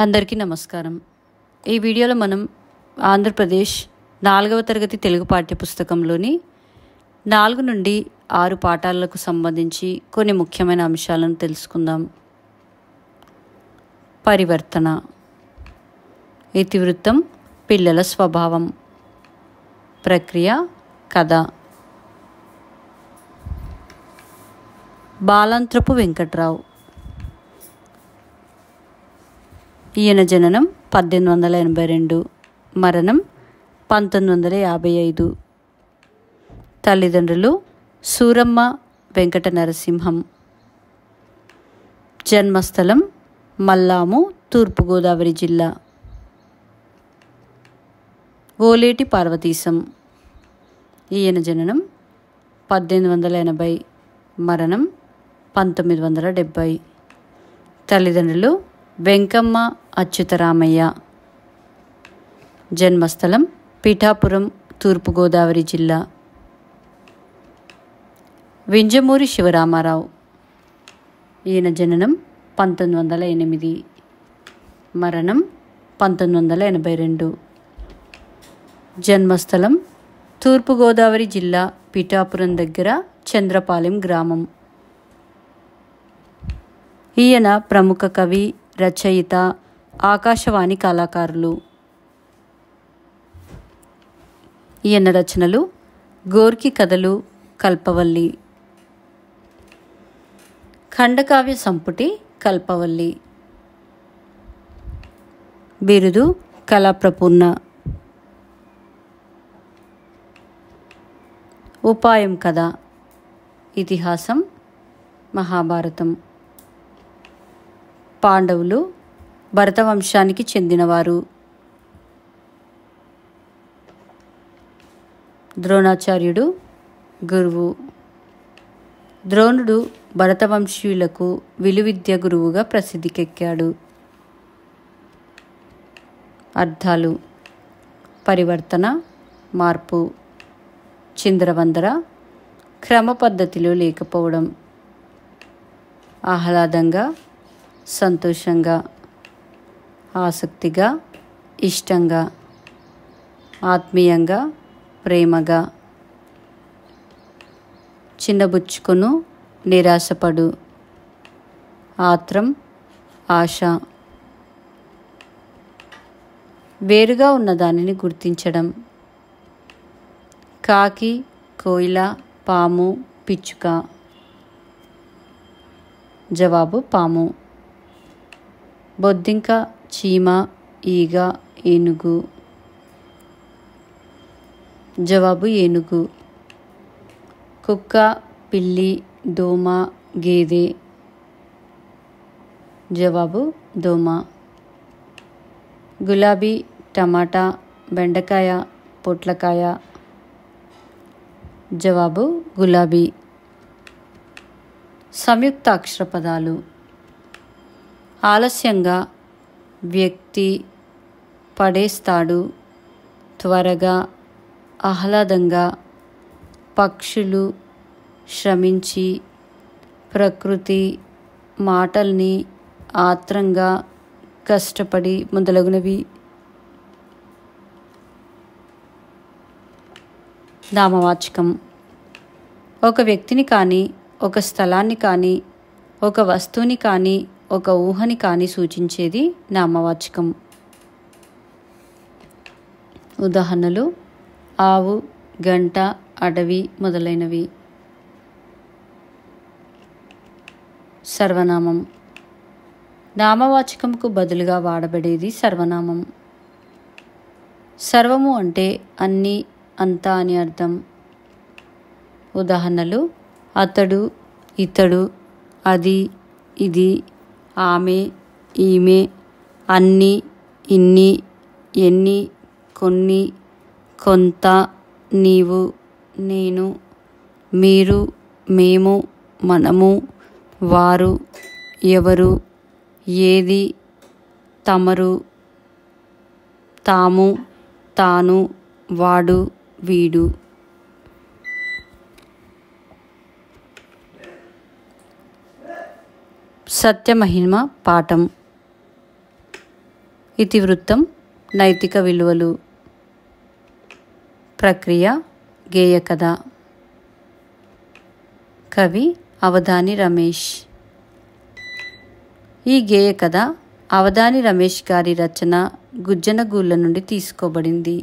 అందరికీ నమస్కారం ఈ వీడియోలో మనం ఆంధ్రప్రదేశ్ నాలుగవ తరగతి తెలుగు పాఠ్యపుస్తకంలోని నాలుగు నుండి ఆరు పాఠాలకు సంబంధించి కొన్ని ముఖ్యమైన అంశాలను తెలుసుకుందాం పరివర్తన ఇతివృత్తం పిల్లల స్వభావం ప్రక్రియ కథ బాలాంత్రపు వెంకట్రావు ఈయన జననం పద్దెనిమిది వందల ఎనభై రెండు మరణం పంతొమ్మిది వందల యాభై ఐదు తల్లిదండ్రులు సూరమ్మ వెంకట నరసింహం జన్మస్థలం మల్లాము తూర్పుగోదావరి జిల్లా ఓలేటి పార్వతీశం ఈయన జననం పద్దెనిమిది వందల ఎనభై మరణం పంతొమ్మిది వందల డెబ్భై తల్లిదండ్రులు వెంకమ్మ అచ్యుతరామయ్య జన్మస్థలం పిఠాపురం తూర్పుగోదావరి జిల్లా వింజమూరి శివరామారావు ఈయన జననం పంతొమ్మిది వందల ఎనిమిది మరణం పంతొమ్మిది వందల ఎనభై రెండు జన్మస్థలం తూర్పుగోదావరి జిల్లా పిఠాపురం దగ్గర చంద్రపాలెం గ్రామం ఈయన ప్రముఖ కవి రచయిత ఆకాశవాణి కళాకారులు ఈయన రచనలు గోర్కి కథలు కల్పవల్లి ఖండకావ్య సంపుటి కల్పవల్లి బిరుదు కళాప్రపూర్ణ ఉపాయం కథ ఇతిహాసం మహాభారతం పాండవులు భరతవంశానికి చెందినవారు ద్రోణాచార్యుడు గురువు ద్రోణుడు భరతవంశీయులకు విలువిద్య గురువుగా ప్రసిద్ధికెక్కాడు అర్థాలు పరివర్తన మార్పు చిందరవందర క్రమ పద్ధతిలో లేకపోవడం ఆహ్లాదంగా సంతోషంగా ఆసక్తిగా ఇష్టంగా ఆత్మీయంగా ప్రేమగా చిన్నబుచ్చుకొను నిరాశపడు ఆత్రం ఆశ వేరుగా ఉన్న దానిని గుర్తించడం కాకి కోయిల పాము పిచ్చుక జవాబు పాము బొద్దింక చీమ ఈగ ఏనుగు జవాబు ఏనుగు కుక్క పిల్లి దోమ గేదె జవాబు దోమ గులాబీ టమాటా బెండకాయ పొట్లకాయ జవాబు గులాబీ సంయుక్త అక్షర పదాలు ఆలస్యంగా వ్యక్తి పడేస్తాడు త్వరగా ఆహ్లాదంగా పక్షులు శ్రమించి ప్రకృతి మాటల్ని ఆత్రంగా కష్టపడి మొదలగునవి నామవాచకం ఒక వ్యక్తిని కానీ ఒక స్థలాన్ని కానీ ఒక వస్తువుని కానీ ఒక ఊహని కానీ సూచించేది నామవాచకం ఉదాహరణలు ఆవు గంట అడవి మొదలైనవి సర్వనామం నామవాచకంకు బదులుగా వాడబడేది సర్వనామం సర్వము అంటే అన్నీ అంతా అని అర్థం ఉదాహరణలు అతడు ఇతడు అది ఇది ఆమె ఈమె అన్ని ఇన్ని ఎన్ని కొన్ని కొంత నీవు నేను మీరు మేము మనము వారు ఎవరు ఏది తమరు తాము తాను వాడు వీడు సత్యమహిమ పాఠం ఇతివృత్తం నైతిక విలువలు ప్రక్రియ గేయ కథ కవి అవధాని రమేష్ ఈ గేయ కథ అవధాని రమేష్ గారి రచన గుజ్జనగూళ్ళ నుండి తీసుకోబడింది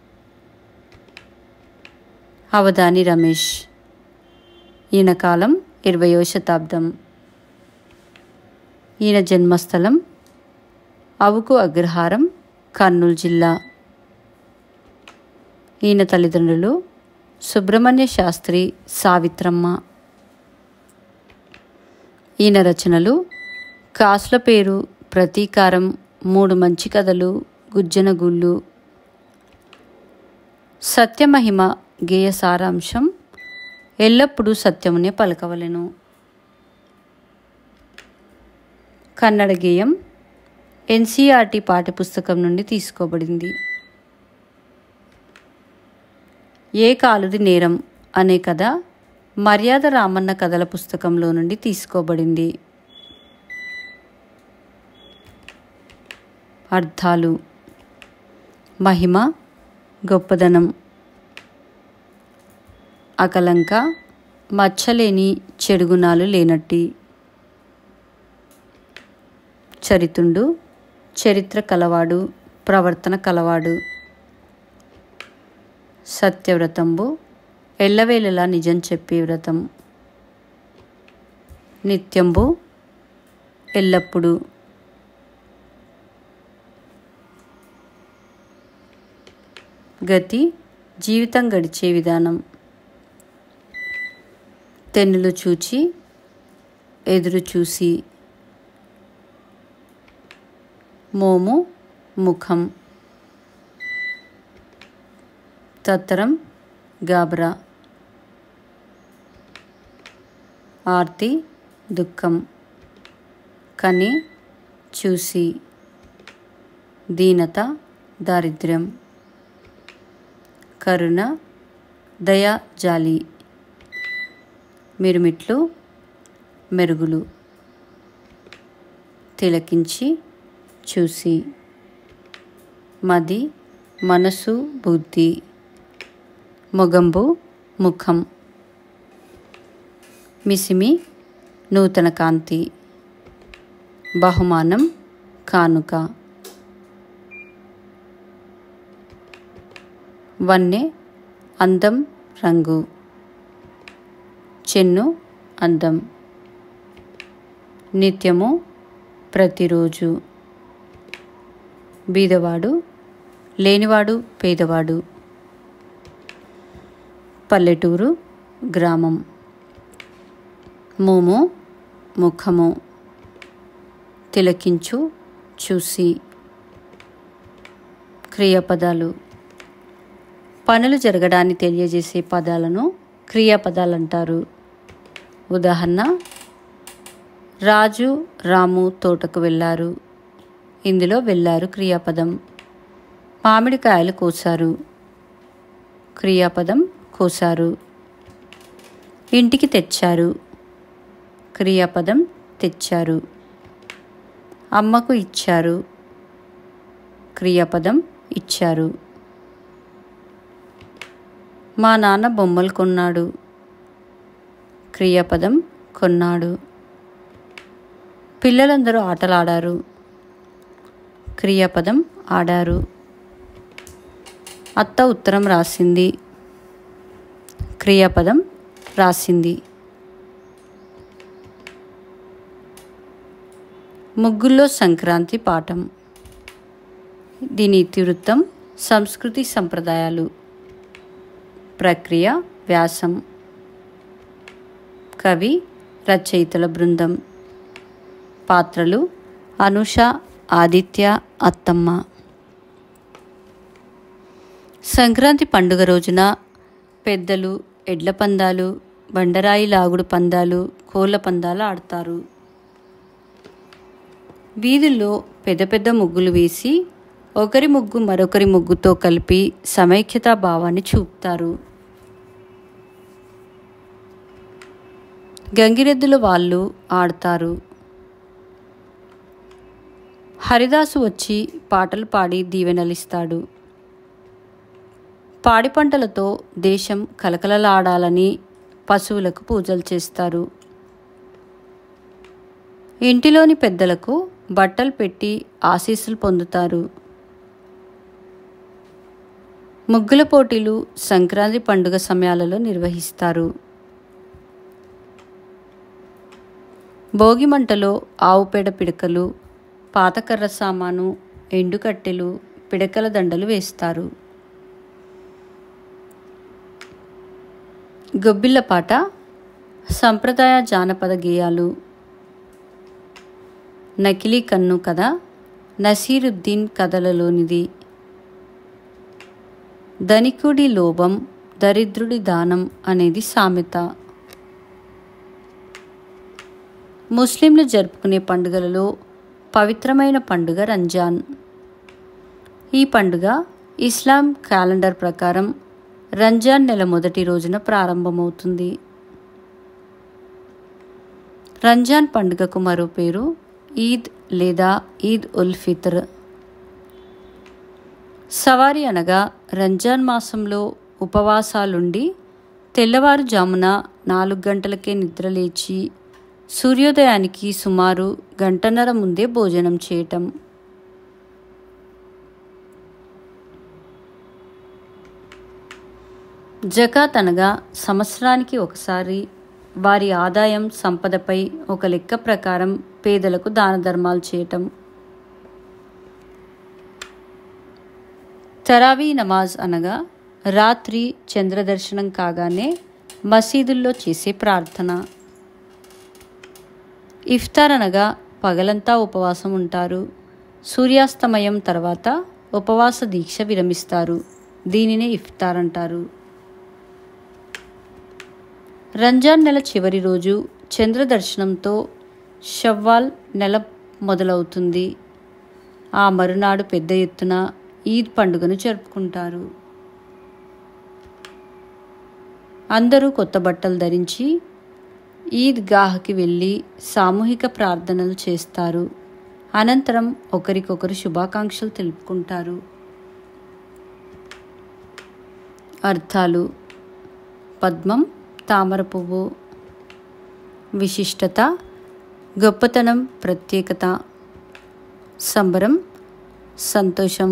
అవధాని రమేష్ ఈయన కాలం ఇరవయో శతాబ్దం ఈయన జన్మస్థలం అవుకు అగ్రహారం కర్నూలు జిల్లా ఈయన తల్లిదండ్రులు సుబ్రహ్మణ్య శాస్త్రి సావిత్రమ్మ ఈయన రచనలు కాసుల పేరు ప్రతీకారం మూడు మంచి కథలు గుజ్జనగుళ్ళు సత్యమహిమ గేయ సారాంశం ఎల్లప్పుడూ సత్యమునే పలకవలెను కన్నడ గేయం ఎన్సీఆర్టీ పాఠ్యపుస్తకం నుండి తీసుకోబడింది ఏ కాలుది నేరం అనే కథ మర్యాద రామన్న కథల పుస్తకంలో నుండి తీసుకోబడింది అర్థాలు మహిమ గొప్పదనం అకలంక మచ్చలేని చెడుగుణాలు లేనట్టి చరితుండు చరిత్ర కలవాడు ప్రవర్తన కలవాడు సత్యవ్రతంబు ఎల్లవేళలా నిజం చెప్పే వ్రతం నిత్యంబు ఎల్లప్పుడూ గతి జీవితం గడిచే విధానం తెన్నులు చూచి ఎదురు చూసి మోము ముఖం తత్తరం గాబరా ఆర్తి దుఃఖం కని చూసి దీనత దారిద్ర్యం కరుణ దయ జాలి మిరుమిట్లు మెరుగులు తిలకించి చూసి మది మనసు బుద్ధి మొగంబు ముఖం మిసిమి నూతన కాంతి బహుమానం కానుక వన్నె అందం రంగు చెన్ను అందం నిత్యము ప్రతిరోజు బీదవాడు లేనివాడు పేదవాడు పల్లెటూరు గ్రామం మోము ముఖము తిలకించు చూసి క్రియాపదాలు పనులు జరగడాన్ని తెలియజేసే పదాలను క్రియాపదాలు అంటారు ఉదాహరణ రాజు రాము తోటకు వెళ్ళారు ఇందులో వెళ్ళారు క్రియాపదం మామిడికాయలు కోసారు క్రియాపదం కోసారు ఇంటికి తెచ్చారు క్రియాపదం తెచ్చారు అమ్మకు ఇచ్చారు క్రియాపదం ఇచ్చారు మా నాన్న బొమ్మలు కొన్నాడు క్రియాపదం కొన్నాడు పిల్లలందరూ ఆటలాడారు క్రియాపదం ఆడారు అత్త ఉత్తరం రాసింది క్రియాపదం రాసింది ముగ్గుల్లో సంక్రాంతి పాఠం దీని ఇతివృత్తం సంస్కృతి సంప్రదాయాలు ప్రక్రియ వ్యాసం కవి రచయితల బృందం పాత్రలు అనుష ఆదిత్య అత్తమ్మ సంక్రాంతి పండుగ రోజున పెద్దలు ఎడ్ల పందాలు బండరాయి లాగుడు పందాలు కోళ్ళ పందాలు ఆడతారు వీధుల్లో పెద్ద పెద్ద ముగ్గులు వేసి ఒకరి ముగ్గు మరొకరి ముగ్గుతో కలిపి సమైక్యతా భావాన్ని చూపుతారు గంగిరెద్దుల వాళ్ళు ఆడతారు హరిదాసు వచ్చి పాటలు పాడి దీవెనలిస్తాడు పాడి పంటలతో దేశం కలకలలాడాలని పశువులకు పూజలు చేస్తారు ఇంటిలోని పెద్దలకు బట్టలు పెట్టి ఆశీస్సులు పొందుతారు ముగ్గుల పోటీలు సంక్రాంతి పండుగ సమయాలలో నిర్వహిస్తారు భోగి మంటలో ఆవు పేడ పిడకలు పాతకర్ర సామాను ఎండుకట్టెలు పిడకల దండలు వేస్తారు గొబ్బిళ్ళ పాట సంప్రదాయ జానపద గేయాలు నకిలీ కన్ను కథ నసీరుద్దీన్ కథలలోనిది ధనికుడి లోభం దరిద్రుడి దానం అనేది సామెత ముస్లింలు జరుపుకునే పండుగలలో పవిత్రమైన పండుగ రంజాన్ ఈ పండుగ ఇస్లాం క్యాలెండర్ ప్రకారం రంజాన్ నెల మొదటి రోజున ప్రారంభమవుతుంది రంజాన్ పండుగకు మరో పేరు ఈద్ లేదా ఈద్ ఉల్ ఫిత్ర్ సవారి అనగా రంజాన్ మాసంలో ఉపవాసాలుండి తెల్లవారుజామున నాలుగు గంటలకే నిద్రలేచి సూర్యోదయానికి సుమారు గంటన్నర ముందే భోజనం చేయటం జకాత్ అనగా సంవత్సరానికి ఒకసారి వారి ఆదాయం సంపదపై ఒక లెక్క ప్రకారం పేదలకు దాన ధర్మాలు చేయటం తరావీ నమాజ్ అనగా రాత్రి చంద్రదర్శనం కాగానే మసీదుల్లో చేసే ప్రార్థన ఇఫ్తార్ అనగా పగలంతా ఉపవాసం ఉంటారు సూర్యాస్తమయం తర్వాత ఉపవాస దీక్ష విరమిస్తారు దీనినే ఇఫ్తార్ అంటారు రంజాన్ నెల చివరి రోజు చంద్రదర్శనంతో షవ్వాల్ నెల మొదలవుతుంది ఆ మరునాడు పెద్ద ఎత్తున ఈద్ పండుగను జరుపుకుంటారు అందరూ కొత్త బట్టలు ధరించి ఈద్ గాహ్కి వెళ్ళి సామూహిక ప్రార్థనలు చేస్తారు అనంతరం ఒకరికొకరు శుభాకాంక్షలు తెలుపుకుంటారు అర్థాలు పద్మం తామర పువ్వు విశిష్టత గొప్పతనం ప్రత్యేకత సంబరం సంతోషం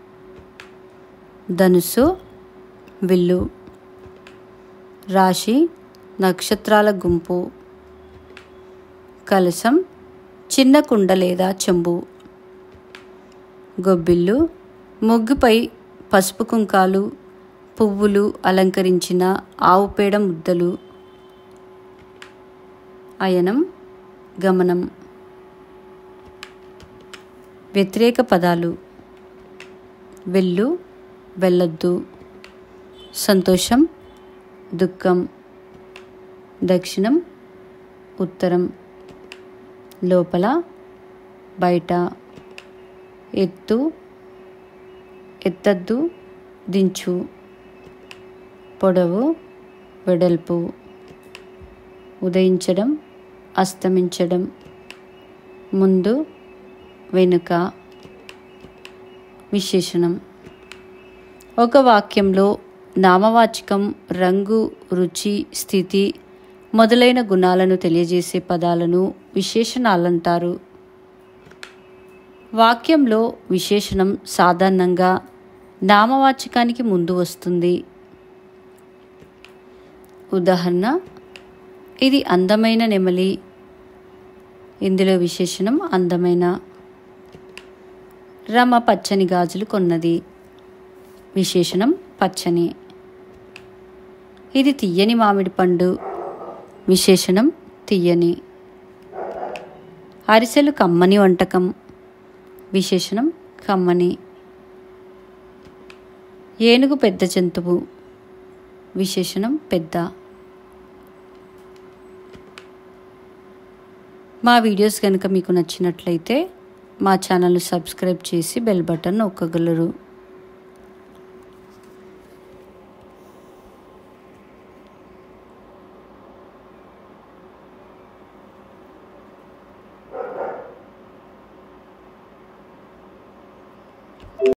ధనుసు విల్లు రాశి నక్షత్రాల గుంపు కలశం చిన్న కుండ లేదా చెంబు గొబ్బిల్లు ముగ్గుపై పసుపు కుంకాలు పువ్వులు అలంకరించిన ఆవు పేడ ముద్దలు అయనం గమనం వ్యతిరేక పదాలు వెళ్ళు వెళ్ళొద్దు సంతోషం దుఃఖం దక్షిణం ఉత్తరం లోపల బయట ఎత్తు ఎత్తద్దు దించు పొడవు వెడల్పు ఉదయించడం అస్తమించడం ముందు వెనుక విశేషణం ఒక వాక్యంలో నామవాచకం రంగు రుచి స్థితి మొదలైన గుణాలను తెలియజేసే పదాలను విశేషణాలంటారు వాక్యంలో విశేషణం సాధారణంగా నామవాచకానికి ముందు వస్తుంది ఉదాహరణ ఇది అందమైన నెమలి ఇందులో విశేషణం అందమైన రమ పచ్చని గాజులు కొన్నది విశేషణం పచ్చని ఇది తీయని మామిడి పండు విశేషణం తీయని అరిసెలు కమ్మని వంటకం విశేషణం కమ్మని ఏనుగు పెద్ద జంతువు విశేషణం పెద్ద మా వీడియోస్ కనుక మీకు నచ్చినట్లయితే మా ఛానల్ను సబ్స్క్రైబ్ చేసి బెల్ బటన్ నొక్కగలరు